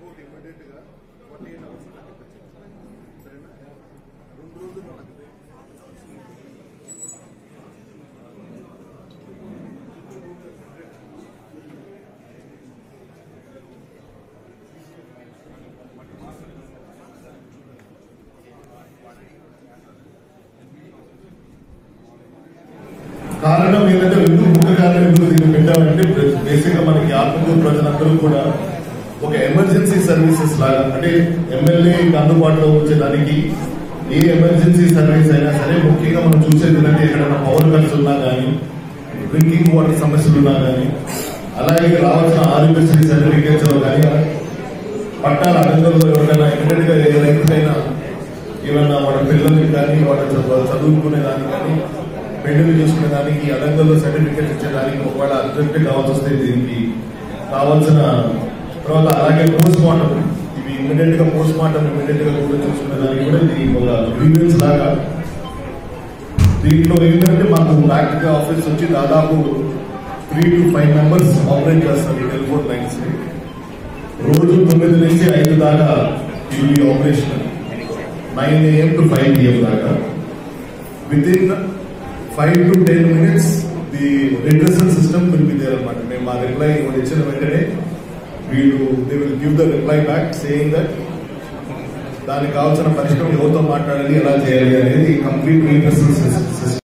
Report immediate గా forty eight hours నాకు ఇప్పించండి సరేనా రెండు రోజుల్లో నాకు ఇది. కారణం ఏంటంటే ఎందుకు ముఖ్య కారణం ఎందుకు దీన్ని పెట్టామంటే బేసిక్ గా మనకి ఆత్మకూరు ప్రజలందరూ కూడా ఒక ఎమర్జెన్సీ సర్వీసెస్ లాగా అంటే ఎమ్మెల్యే అందుబాటులో వచ్చేదానికి ఏ ఎమర్జెన్సీ సర్వీస్ అయినా సరే ముఖ్యంగా మనం చూసేది ఏంటంటే ఎక్కడైనా పవర్ కట్స్ ఉన్నా కానీ డ్రింకింగ్ వాటర్ సమస్యలు ఉన్నా కానీ అలాగే రావాల్సిన ఆరోగ్యశ్రీ సర్టిఫికేట్స్ కానీ పట్టాల అడంగంలో ఎవరికైనా ఇమీడియట్ గా ఏ రైతుకైనా ఏమన్నా వాళ్ళ పిల్లలకి కానీ వాళ్ళ చదువు- చదువుకునే దానికి కానీ పెళ్లి చూసుకునే దానికి అడంగంలో సర్టిఫికేట్ ఇచ్చేదానికి ఒకవేళ అర్జెంట్ కావాల్సి వస్తే దీనికి కావాల్సిన తర్వాత అలాగే పోస్ట్ మార్టం ఇవి ఇమీడియట్ గా పోస్ట్ మార్టం ఇమీడియట్ గా కూడా చూసుకునే దానికి కూడా ఇది ఒక గ్రీవెన్స్ లాగా దీంట్లో ఏంటంటే మాకు బ్యాక్ ఆఫీస్ వచ్చి దాదాపు three to five members operate చేస్తారు ఈ టెలిఫోన్ లైన్స్ ని రోజు తొమ్మిది నుంచి ఐదు దాకా ఇవి operation nine AM to five PM దాకా with in five to ten minutes the redressal system will be there అనమాట మేము ఆ రిప్లై ఇచ్చిన వెంటనే వీళ్ళు they will give the reply back saying that దానికి కావాల్సిన పరిష్కారం ఎవరితో మాట్లాడాలి ఎలా చేయాలి అనేది కంప్లీట్ రిడ్రెసల్ సిస్టమ్